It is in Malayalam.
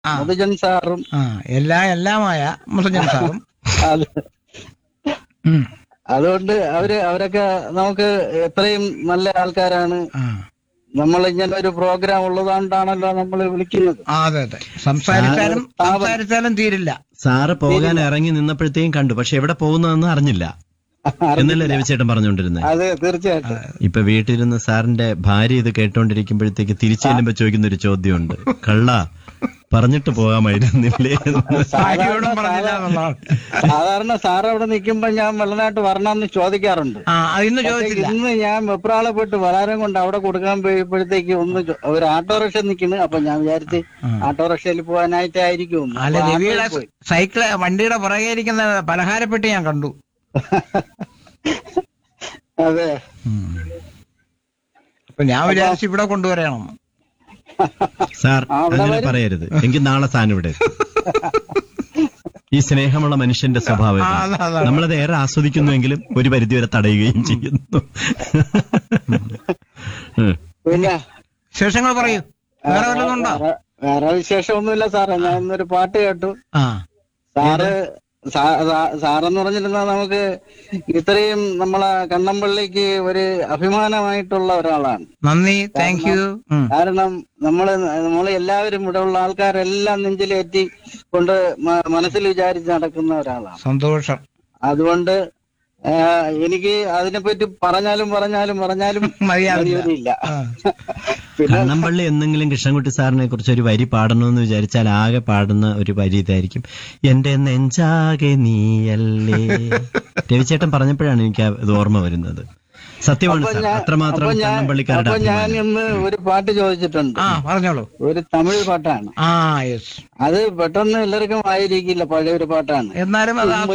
ആ. മുതുജൻ സാറും ആ എല്ലാം എല്ലാമായ മുസജൻ സാറും അത് ഉം. അതുകൊണ്ട് അവര് അവരൊക്കെ നമുക്ക് എത്രയും നല്ല ആൾക്കാരാണ് ആ നമ്മൾ ഇങ്ങനെ ഒരു പ്രോഗ്രാം ഉള്ളതുകൊണ്ടാണല്ലോ നമ്മൾ വിളിക്കുന്നത് ആ, അതെ അതെ സംസാരിച്ചാലും സംസാരിച്ചാലും തീരില്ല സാറ് പോകാൻ ഇറങ്ങി നിന്നപ്പോഴത്തേക്കും കണ്ടു പക്ഷെ എവിടെ പോകുന്നതെന്ന് അറിഞ്ഞില്ല എന്നല്ലേ രവിചേട്ടൻ പറഞ്ഞുകൊണ്ടിരുന്നത് അതെ തീർച്ചയായിട്ടും ഇപ്പൊ വീട്ടിലിരുന്ന് സാറിന്റെ ഭാര്യ ഇത് കേട്ടോണ്ടിരിക്കുമ്പോഴത്തേക്ക് തിരിച്ചു ചെല്ലുമ്പോ ചോദിക്കുന്ന ഒരു ചോദ്യമുണ്ട് കള്ള പറഞ്ഞിട്ട് പോകാമായിരുന്നില്ലേ എന്ന്. ഭാര്യയോടും പറഞ്ഞില്ല എന്നുള്ളതാണ് സാധാരണ സാർ അവിടെ നിൽക്കുമ്പോ ഞാൻ വെള്ളനാട്ട് വരണമെന്ന് ചോദിക്കാറുണ്ട് ആ അത് ഇന്ന് പക്ഷേ ചോദിച്ചില്ല ഇന്ന് ഞാൻ വെപ്രാളപ്പെട്ട് വരാരം കൊണ്ട് അവിടെ കൊടുക്കാൻ പോയപ്പോഴത്തേക്ക് ഒന്ന് ചോ- ഒരു ഓട്ടോറിക്ഷ നിൽക്കുന്നു അപ്പൊ ഞാൻ വിചാരിച്ച് ഓട്ടോറിക്ഷയിൽ പോകാനായിട്ടായിരിക്കും എന്ന്. അല്ല അപ്പൊ രവിയുടെ ആട്ടോയിൽ പോയി. സൈക്കിള് വണ്ടിയുടെ പുറകെ ഇരിക്കുന്ന പലഹാരപ്പെട്ടി ഞാൻ കണ്ടു അതെ അപ്പൊ ഞാൻ വിചാരിച്ചു ഇവിടെ കൊണ്ടുവരണം സാർ ആ, അവിടെ അങ്ങനെ വരും. പറയരുത് എങ്കിൽ നാളെ സാൻ ഇവിടെ എത്തും. ഈ സ്നേഹമുള്ള മനുഷ്യന്റെ സ്വഭാവം ആ, ഇതാണ്. അതാ, അതാ. നമ്മളത് ഏറെ ആസ്വദിക്കുന്നുവെങ്കിലും ഒരു പരിധിവരെ തടയുകയും ചെയ്യുന്നു ഉം. പിന്നെ വിശേഷങ്ങൾ പറയൂ വേറെ വല്ലതും ഉണ്ടോ വേറെ- വേറെ വിശേഷമൊന്നുമില്ല സാറേ ഞാൻ ഇന്നൊരു പാട്ട് കേട്ടു ആ സാറ് സാ- സാ- സാറെന്ന് പറഞ്ഞിരുന്ന നമുക്ക് ഇത്രയും നമ്മളെ കണ്ണമ്പള്ളിക്ക് ഒരു അഭിമാനമായിട്ടുള്ള ഒരാളാണ് നന്ദി താങ്ക് യു കാരണം നമ്മള് നമ്മള് എല്ലാവരും ഇവിടെ ഉള്ള ആൾക്കാരെല്ലാം നെഞ്ചിലേറ്റി കൊണ്ട് മ- മനസ്സിൽ വിചാരിച്ച് നടക്കുന്ന ഒരാളാണ് സന്തോഷം അതുകൊണ്ട് ആ, എനിക്ക് അതിനെപ്പറ്റി പറഞ്ഞാലും പറഞ്ഞാലും പറഞ്ഞാലും മതിയാവില്ല. മതിയാവില്ല ആ. പിന്നെ കണ്ണമ്പള്ളി എന്തെങ്കിലും കൃഷ്ണൻകുട്ടി സാറിനെ കുറിച്ച് ഒരു വരി പാടണമെന്ന് വിചാരിച്ചാൽ ആകെ പാടുന്ന ഒരു വരി ഇതായിരിക്കും എന്റെ നെഞ്ചാകെ നീയല്ലേ രവിചേട്ടൻ പറഞ്ഞപ്പോഴാണ് എനിക്ക് ആ ഇത് ഓർമ്മ വരുന്നത് സത്യമാണ് അപ്പൊ സാർ ഞാൻ- അത്രമാത്രം അപ്പൊ ഞാൻ- കണ്ണമ്പള്ളിക്കാരുടെ അപ്പൊ ഞാൻ അഭിമാനം ഇന്ന് ഒരു പാട്ട് ചോദിച്ചിട്ടുണ്ട് ആ പറഞ്ഞോളൂ ഒരു തമിഴ് പാട്ടാണ് ആ യെസ് അത് പെട്ടെന്ന് എല്ലാവർക്കും ആയിരിക്കില്ല പഴയ ഒരു പാട്ടാണ് എന്നാലും അത്